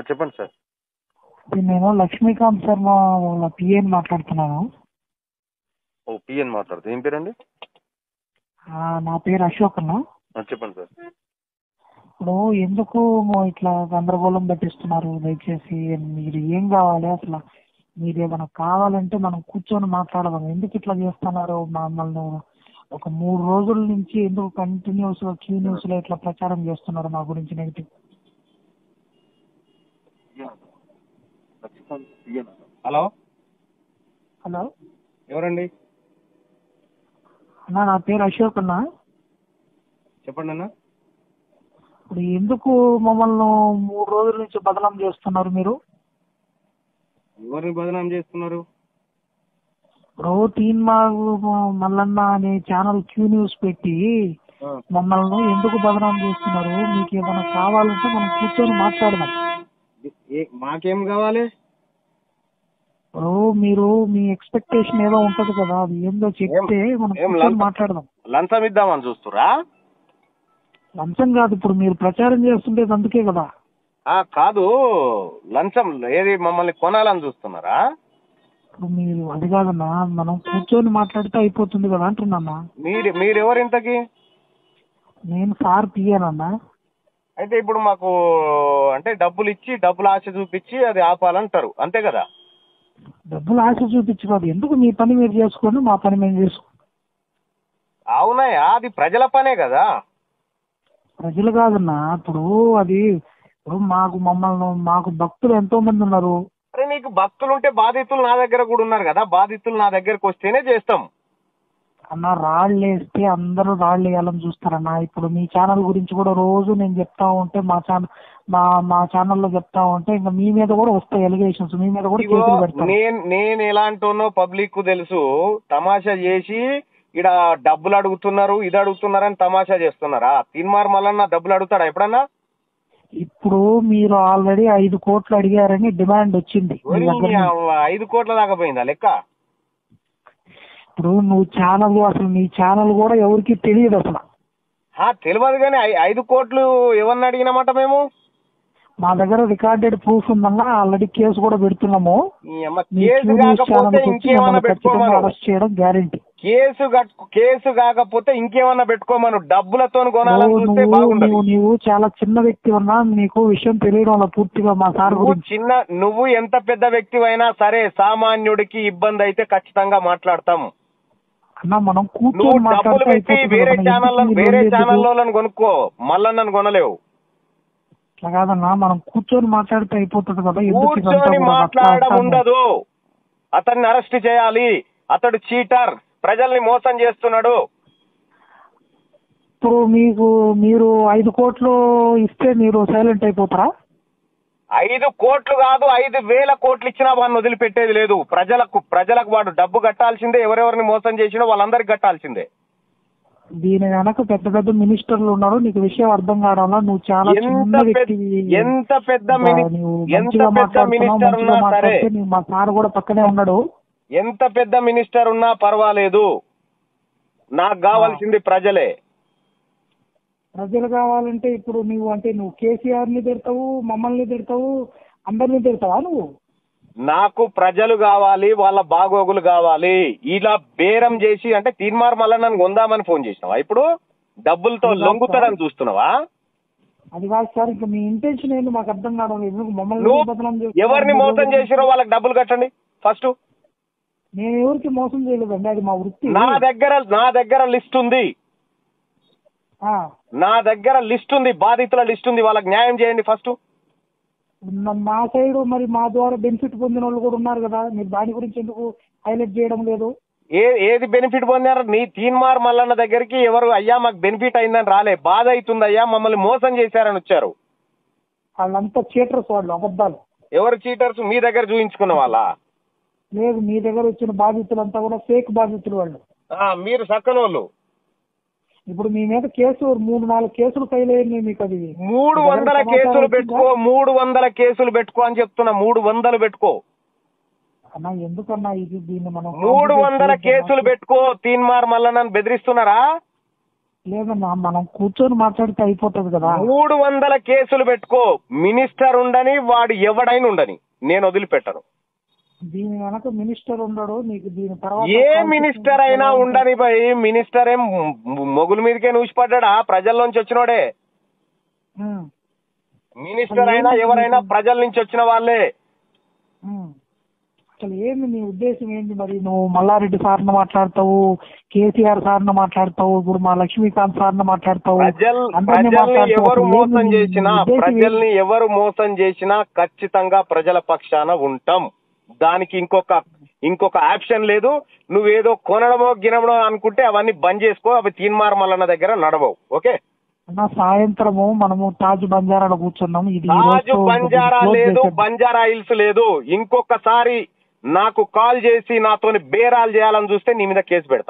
చెప్పండి సార్ నేను లక్ష్మీకాంత్ శర్మ వాళ్ళ పిఏని మాట్లాడుతున్నాను ఓ పిఎన్ మాట్లాడుతుంది ఏం పేరండి ఆ, నా పేరు అశోక్ అన్న ఆ, చెప్పండి సార్ ఇప్పుడు ఎందుకు మో- ఇట్లా గందరగోళం పట్టిస్తున్నారు దయచేసి మీరు ఏం కావాలి అసలు మీరు ఏమైనా కావాలంటే మనం కూర్చొని మాట్లాడదాం ఎందుకు ఇట్లా చేస్తున్నారు మమ్మల్ని ఒక మూడు రోజుల నుంచి ఎందుకు కంటిన్యూస్ గా క్యూ న్యూస్ లో ఇట్లా ప్రచారం చేస్తున్నారు మా గురించి నెగిటివ్ హలో హలో ఎవరండి అన్న నా పేరు అశోక్ అన్న చెప్పండి అన్న ఇప్పుడు ఎందుకు మమ్మల్ని మూడు రోజుల నుంచి బదనాం చేస్తున్నారు మీరు ఎవరిని బదనాం చేస్తున్నారు ఇప్పుడు తీన్ మల్లన్న అనే ఛానల్ క్యూ న్యూస్ పెట్టి మమ్మల్ని ఎందుకు బదనాం చేస్తున్నారు మీకు ఏమైనా కావాలంటే మనం కూర్చొని మాట్లాడదాం ఏ- మాకేం కావాలి ఇప్పుడు మీరు మీ ఎక్స్పెక్టేషన్ ఏదో ఉంటది కదా అది ఏందో చెప్తే మనం ఏం కూర్చొని లంచం? మాట్లాడదాం లంచం ఇద్దామని చూస్తురా లంచం కాదు ఇప్పుడు మీరు ప్రచారం చేస్తుండేది అందుకే కదా ఆ, కాదు లంచం ఏది మమ్మల్ని కొనాలని చూస్తున్నారా ఇప్పుడు మీరు అది కాదన్నా మనం కూర్చొని మాట్లాడితే అయిపోతుంది కదా అంటున్నా మీరు మీరెవరు ఇంతకి నేను సార్ పియ్యానన్నా అయితే ఇప్పుడు మాకు అంటే డబ్బులు ఇచ్చి డబ్బులు ఆశ చూపించి అది ఆపాలంటారు అంతే కదా డబ్బులు ఆశ చూపించుకోదు ఎందుకు మీ పని మీరు చేసుకోండి మా పని మేము చేసుకోండి అవునయ్యా అది ప్రజల పనే కదా ప్రజలు కాదన్నా ఇప్పుడు అది ఇప్పుడు మాకు మమ్మల్ని మాకు భక్తులు ఎంతో మంది ఉన్నారు అరే నీకు భక్తులు ఉంటే బాధితులు నా దగ్గర కూడా ఉన్నారు కదా బాధితులు నా దగ్గరకు వస్తేనే చేస్తాం అన్న రాళ్ళు వేస్తే అందరూ రాళ్ళు వేయాలని చూస్తారన్న ఇప్పుడు మీ ఛానల్ గురించి కూడా రోజు నేను చెప్తా ఉంటే మా ఛానల్ మా మా ఛానల్లో చెప్తా ఉంటే ఇంకా మీ మీద కూడా వస్తాయి ఎలిగేషన్స్ మీ మీద కూడా ఇగో కేసులు పెడతారు నేను నేను ఎలాంటోనో పబ్లిక్ కు తెలుసు తమాషా చేసి ఇడ డబ్బులు అడుగుతున్నారు ఇది అడుగుతున్నారని తమాషా చేస్తున్నారా తిన్మార్ మల్లన్న డబ్బులు అడుగుతాడా ఎప్పుడన్నా ఇప్పుడు మీరు ఆల్రెడీ ఐదు కోట్లు అడిగారని డిమాండ్ వచ్చింది మీ ఓరి దగ్గర నుంచి. అవ్వ, ఐదు కోట్ల దాకా పోయిందా లెక్క ఇప్పుడు నువ్వు ఛానల్ అసలు మీ ఛానల్ కూడా ఎవరికి తెలియదు అసలు ఆ, తెలియదు కానీ ఐ- ఐదు కోట్లు ఎవరిని అడిగినామట మేము మా దగ్గర రికార్డెడ్ ప్రూఫ్ ఉందన్నా ఆల్రెడీ కేసు కూడా పెడుతున్నాము ఈ అమ్మ మీ కేసు క్యూ న్యూస్ కాకపోతే ఛానల్కి వచ్చి ఇంకేమన్నా మమ్మల్ని ఖచ్చితంగా పెట్టుకోమను అరెస్ట్ చేయడం గ్యారంటీ కేసు కట్- కేసు కాకపోతే ఇంకేమన్నా పెట్టుకోమను డబ్బులతో కొనాలని నువ్వు చూస్తే నువ్వు బాగుండదు నువ్వు నీవు చాలా చిన్న వ్యక్తి ఉన్నా నీకు విషయం తెలియడం వల్ల పూర్తిగా మా సార్ నువ్వు గురించి చిన్న నువ్వు ఎంత పెద్ద వ్యక్తివైనా సరే సామాన్యుడికి ఇబ్బంది అయితే ఖచ్చితంగా మాట్లాడతాం అన్న మనం నువ్వు కూర్చొని డబ్బులు మాట్లాడితే పెట్టి అయిపోతుంది వేరే కదా. ఛానల్ ఎందుకు వేరే మీరు ఛానల్లోలను కొనుక్కో మళ్ళా నన్ను కొనలేవు అట్లా కాదన్నా మనం కూర్చొని మాట్లాడితే అయిపోతుంది కదా ఎందుకు ఇదంతా కూర్చొని కూడా మాట్లాడడం మాట్లాడతాము? ఉండదు అతన్ని అరెస్ట్ చేయాలి అతడు చీటర్ ప్రజల్ని మోసం చేస్తున్నాడు ఇప్పుడు మీకు మీరు ఐదు కోట్లు ఇస్తే మీరు సైలెంట్ అయిపోతారా ఐదు కోట్లు కాదు ఐదు వేల కోట్లు ఇచ్చినా వాడిని వదిలిపెట్టేది లేదు ప్రజలకు ప్రజలకు వాడు డబ్బు కట్టాల్సిందే ఎవరెవరిని మోసం చేసినో వాళ్ళందరికి కట్టాల్సిందే దీని వెనక పెద్ద పెద్ద మినిస్టర్లు ఉన్నారు నీకు విషయం అర్థం కావడంలో నువ్వు చాలా ఎంత చిన్న పెద్ద వ్యక్తివి ఎంత పెద్ద ఇంకా మిని- నువ్వు ఎంత మంచిగా పెద్ద మాట్లాడుతున్నావు, మినిస్టర్ మంచిగా ఉన్నా సరే మాట్లాడితే నీ- మా సార్ కూడా పక్కనే ఉన్నాడు ఎంత పెద్ద మినిస్టర్ ఉన్నా పర్వాలేదు నాకు కావాల్సింది ప్రజలే ప్రజలు కావాలంటే ఇప్పుడు నువ్వు అంటే నువ్వు కేసీఆర్ ని తిడతావు మమ్మల్ని తిడతావు అందరిని తిడతావా నువ్వు నాకు ప్రజలు కావాలి వాళ్ళ బాగోగులు కావాలి ఇలా బేరం చేసి అంటే తీర్మార్ మళ్ళా నన్ను కొందామని ఫోన్ చేసినావా ఇప్పుడు డబ్బులతో అది కాదు లొంగుతాడని చూస్తున్నావా అది కాదు సార్ ఇంకా మీ ఇంటెన్షన్ ఏంది మాకు అర్థం కావడం లేదు ఎందుకు మమ్మల్ని నువ్వు ఎందుకు బదనాం చేస్తున్నావు? ఎవరిని మోసం చేసిరో వాళ్ళకి డబ్బులు కట్టండి ఫస్ట్ నేను ఎవరికి మోసం చేయలేదండి అది మా వృత్తి నా దగ్గర నా దగ్గర లిస్ట్ ఉంది ఆ, నా దగ్గర లిస్ట్ ఉంది బాధితుల లిస్ట్ ఉంది వాళ్ళకి న్యాయం చేయండి ఫస్ట్ మ- మా సైడ్ మరి మా ద్వారా బెనిఫిట్ పొందిన వాళ్ళు కూడా ఉన్నారు కదా మీరు దాని గురించి ఎందుకు హైలైట్ చేయడం లేదు ఏ ఏది బెనిఫిట్ పొందారు నీ తీన్మార్ మల్లన్న దగ్గరికి ఎవరు అయ్యా మాకు బెనిఫిట్ అయిందని రాలే బాధ అవుతుంది అయ్యా మమ్మల్ని మోసం చేశారని వచ్చారు వాళ్ళంతా చీటర్స్ వాళ్ళు అబద్ధాలు ఎవరు చీటర్స్ మీ దగ్గర చూయించుకున్న వాళ్ళ లేదు మీ దగ్గర వచ్చిన బాధితులంతా కూడా ఫేక్ బాధితులు వాళ్ళు మీరు సక్కనోళ్ళు ఇప్పుడు మీ మీద కేసు మూడు నాలుగు కేసులు ఫైల్ అయ్యాయి మీకు అది మూడు మీ దగ్గర వందల సమాచారం కేసులు వచ్చిందా? పెట్టుకో మూడు వందల కేసులు పెట్టుకో అని చెప్తున్నా మూడు వందలు పెట్టుకో అన్నా ఎందుకన్నా ఇది దీన్ని మనం మూడు వందల కాంప్లికేట్ కేసులు చేయొద్దన్నా? పెట్టుకో తీన్మార్ మల్లన్నని బెదిరిస్తున్నారా లేదన్నా మనం కూర్చొని మాట్లాడితే అయిపోతుంది కదా మూడు వందల కేసులు పెట్టుకో మినిస్టర్ ఉండని వాడు ఎవడైనా ఉండని నేను వదిలిపెట్టను దీని వెనక మినిస్టర్ ఉండడు నీకు దీని తర్వాత ఏ మినిస్టర్ అయినా ఉండని భయ్ మినిస్టర్ ఏం మొగుల మీదకే నూసిపడ్డా ప్రజల్లోంచి వచ్చినోడే ఉమ్, మినిస్టర్ అయినా ఎవరైనా ప్రజల నుంచి వచ్చిన వాళ్ళే ఉమ్. అసలు ఏంది నీ ఉద్దేశం ఏంటి మరి నువ్వు మల్లారెడ్డి సార్ని మాట్లాడతావు కేసీఆర్ సార్ని మాట్లాడతావు ఇప్పుడు మా లక్ష్మీకాంత్ సార్ని మాట్లాడతావు ప్రజల్ అందరినీ ప్రజల్ని మాట్లాడతావు. ఎవరు అసలు మోసం ఏంది నీ చేసినా ఉద్దేశం ఏంటి? ప్రజల్ని ఎవరు మోసం చేసినా ఖచ్చితంగా ప్రజల పక్షాన ఉంటాం దానికి ఇంకొక ఇంకొక ఆప్షన్ లేదు నువ్వేదో కొనడమో గినడమో అనుకుంటే అవన్నీ బంద్ చేసుకో అవి తీన్మార్ మల్లన్న దగ్గర నడవవు ఓకే అన్న సాయంత్రము మనము తాజ్ బంజారాలో కూర్చున్నాం ఇది ఈ రాజు రోజుతో బంజారా క్లోజ్ లేదు చేసేద్దాం. బంజారా హిల్స్ లేదు ఇంకొకసారి నాకు కాల్ చేసి నాతోని బేరాలు చేయాలని చూస్తే నీ మీద కేసు పెడతా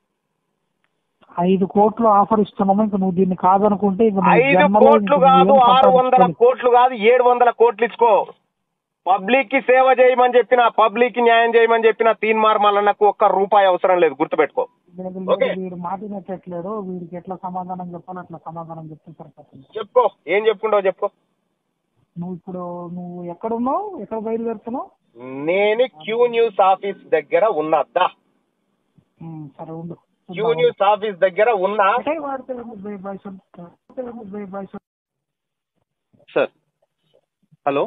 ఐదు కోట్లు ఆఫర్ ఇస్తున్నాము ఇంకా నువ్వు దీన్ని కాదనుకుంటే ఇంకా నువ్వు ఐదు జన్మలో కోట్లు ఇంక కాదు నువ్వేం ఆరు వందల సంపాదించుకోలేవు. కోట్లు కాదు ఏడు వందల కోట్లు ఇచ్చుకో పబ్లిక్ కి సేవ చేయమని చెప్పిన పబ్లిక్ కి న్యాయం చేయమని చెప్పిన తీన్ మార్మలన్నకు ఒక్క రూపాయి అవసరం లేదు గుర్తుపెట్టుకో లేదు, లేదు, ఓకే. వీడు మాటినట్లేడు వీడికి ఎట్లా సమాధానం చెప్పాలో అట్లా సమాధానం చెప్తే సరిపోతుంది చెప్పుకో ఏం చెప్పుకుంటావు చెప్పుకో నువ్వు ఇప్పుడు నువ్వు ఎక్కడున్నావు ఎక్కడ బయలుదేరుతున్నావు నేను క్యూ న్యూస్ ఆఫీస్ దగ్గర ఉన్నద్దా ఉమ్, సరే ఉండు క్యూ న్యూస్ ఆఫీస్ దగ్గర ఉన్నా అంటే వాడితే ఉంది బై- బై సొంత. వాడితే ఉంది బై- బై సొంత. Sir hello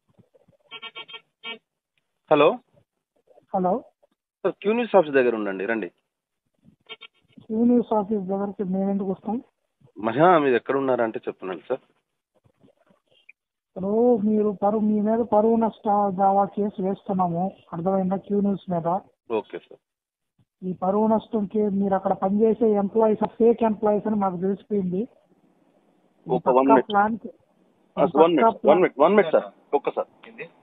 hello hello sir Q news office దగ్గర ఉండండి రండి క్యూ న్యూస్ ఆఫీస్ దగ్గరికి మేము ఎందుకు వస్తాం మహా మీరు ఎక్కడ ఉన్నారంటే చెప్తున్నాను సార్ ఇప్పుడు మీరు పరువు మీ మీద పరువు నష్ట దావా కేసు వేస్తున్నాము అర్థమైందా క్యూ న్యూస్ మీద ఓకే సార్ ఈ పరువు నష్టం కేసు మీరు అక్కడ పనిచేసే ఎంప్లాయీస్ ఫేక్ ఎంప్లాయీస్ అని మాకు తెలిసిపోయింది ఇది ఒక one పక్కా minute. ప్లాన్ కి- ఇది వన్ పక్కా minute one plan. Minute one minute sir ఒక్కసారి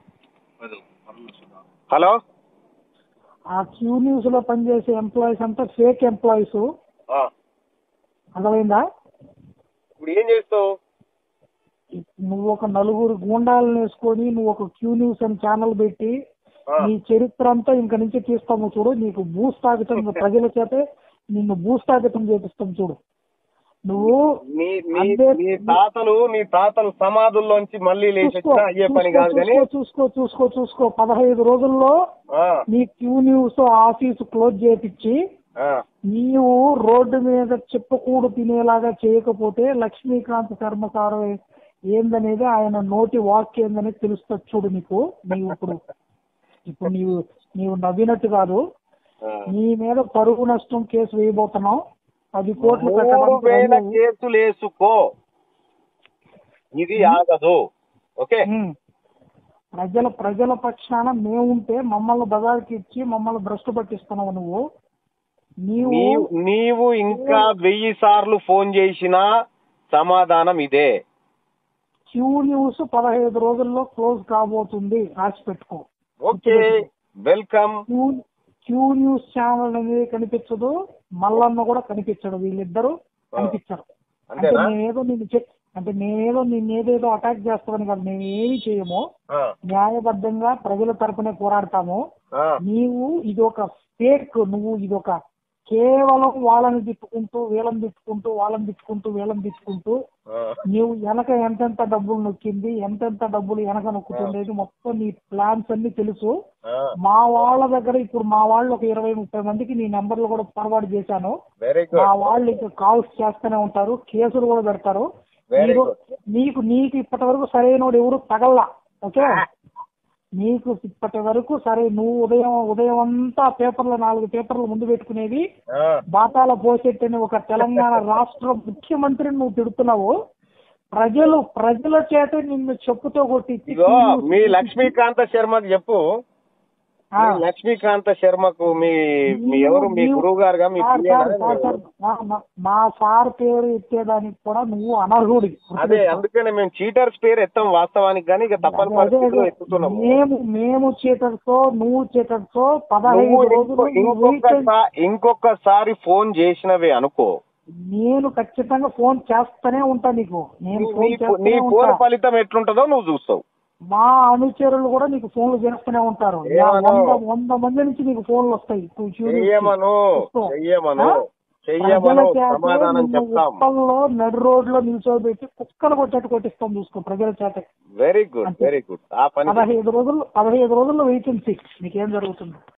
హలో ఆ క్యూ న్యూస్ లో పనిచేసే ఎంప్లాయీస్ అంతా ఫేక్ ఎంప్లాయీస్ అర్థమైందా ఇప్పుడు ఏం చేస్తావు నువ్వు ఒక నలుగురు గూండాలను వేసుకొని నువ్వు ఒక క్యూ న్యూస్ అని ఛానల్ పెట్టి ఆ. నీ చరిత్ర అంతా ఇంక నుంచి తీస్తాము చూడు నీకు భూస్థాపితం ప్రజల చేతే నిన్ను భూస్థాపితం చేపిస్తాం చూడు నువ్వు నీ నీ అందే- నీ తాతలు నీ తాతలు సమాధుల్లోంచి మళ్ళీ లేచి చూసుకో వచ్చినా అయ్యే పని చూసుకో, కాదు కానీ చూసుకో చూసుకో చూసుకో చూసుకో పదహైదు రోజుల్లో ఆ, నీ క్యూ న్యూస్ ఆఫీస్ క్లోజ్ చేపించి ఆ, నీవు రోడ్డు మీద చెప్పకూడు తినేలాగా చేయకపోతే లక్ష్మీకాంత్ శర్మ సార్ ఏందనేది ఆయన నోటి వాక్ ఏందనేది తెలుస్తుంది చూడు నీకు నీవు ఇప్పుడు ఇప్పుడు నీవు నీవు నవ్వినట్టు కాదు ఆ. నీ మీద పరువు నష్టం కేసు వేయబోతున్నావు పది కోట్లు మూడు కట్టడానికి వేల రెడీ అవ్వు. కేసులు వేసుకో ఇది ఆగదు ఓకే ఉమ్. ప్రజల ప్రజల పక్షాన మేము ఉంటే మమ్మల్ని బజార్కి ఇచ్చి మమ్మల్ని భ్రష్టు పట్టిస్తున్నావు నువ్వు నీవు నీవు నీవు ఇంకా వెయ్యి సార్లు ఫోన్ చేసినా సమాధానం ఇదే క్యూ న్యూస్ పదహైదు రోజుల్లో క్లోజ్ కాబోతుంది రాసి పెట్టుకో okay welcome Q Q news channel అనేది కనిపించదు మల్లన్న కూడా కనిపించడు వీళ్ళిద్దరు కనిపించరు అంటే అంతేనా నేనేదో నిన్ను చెక్ అంటే నేనేదో నిన్నేదేదో అటాక్ చేస్తామని కాదు మేము ఏమి చేయము ఆ, న్యాయబద్ధంగా ప్రజల తరపునే పోరాడతాము ఆ, నీవు ఇది ఒక ఫేక్ నువ్వు ఇది ఒక కేవలం వాళ్ళని తిట్టుకుంటూ వీళ్ళని తిట్టుకుంటూ వాళ్ళని తిట్టుకుంటూ వీళ్ళని తిట్టుకుంటూ ఆ. నీవు వెనక ఎంతెంత డబ్బులు నొక్కింది ఎంతెంత డబ్బులు వెనక నొక్కుతుండేది మొత్తం నీ ప్లాన్స్ అన్ని తెలుసు ఆ, మా వాళ్ళ దగ్గర ఇప్పుడు మా వాళ్ళు ఒక ఇరవై ముప్పై మందికి నీ నెంబర్లు కూడా ఫార్వర్డ్ చేశాను వెరీ మా గుడ్ వాళ్ళు ఇంకా కాల్స్ చేస్తూనే ఉంటారు కేసులు కూడా పెడతారు Very మీరు- good. నీకు నీకు ఇప్పటి వరకు సరైనోడు ఎవరు తగల్లా ఓకే నీకు ఇప్పటి వరకు సరే నువ్వు ఉదయం ఉదయం అంతా పేపర్లు నాలుగు పేపర్లు ముందు పెట్టుకునేది ఆ, బాటాల పోసెట్టని ఒక తెలంగాణ రాష్ట్ర ముఖ్యమంత్రిని నువ్వు తిడుతున్నావు ప్రజలు ప్రజల చేత నిన్ను చెప్పుతో కొట్టించి ఇగో మీ లక్ష్మీకాంత శర్మకి చెప్పు ఆ. మీ లక్ష్మీకాంత శర్మకు మీ మీ ఎవరు మీ నీవు- గురువు గారుగా మీ సార్, పిఏనా? సార్, సార్, సార్, మా- మా- మా సార్ పేరు ఎత్తేదానికి కూడా నువ్వు అనర్హుడి అదే అందుకనే మేము చీటర్స్ పేరు ఎత్తాం వాస్తవానికి కానీ ఇక తప్పని అదే, అదే, పరిస్థితిలో అదే. ఎత్తుతున్నాము మేము మేము చీటర్తో నువ్వు చీటర్తో పదహైదు నువ్వు రోజులు ఇంకో- నువ్వు weekend- ఇంకొకసా- ఇంకొకసారి ఫోన్ చేసినవే అనుకో నేను ఖచ్చితంగా ఫోన్ చేస్తూనే ఉంటా నీకు నేను నీ- ఫోన్ నీ ఫో- నీ చేస్తూనే ఫోన్ ఉంటా ఫలితం ఎట్లుంటుందో నువ్వు చూస్తావు మా అనుచరులు కూడా నీకు ఫోన్లు చేస్తూనే ఉంటారు యా, ఏమను? వంద వంద మంది నుంచి నీకు ఫోన్లు వస్తాయి నువ్వు చూడు. చెయ్యమను చూసుకో. చెయ్యమను ఆ? చెయ్యమను ప్రజల చేతే సమాధానం నిన్ను చెప్తాం ఉప్పల్లో నడు రోడ్లో నిల్చోబెట్టి కుక్కలు కొట్టట్టు కొట్టిస్తాం చూసుకో ప్రజల చేత వెరీ గుడ్ అంతే. వెరీ గుడ్ ఆ పని పదహైదు రోజులు పదహైదు రోజుల్లో వెయిట్ అండ్ సీ నీకేం జరుగుతుందో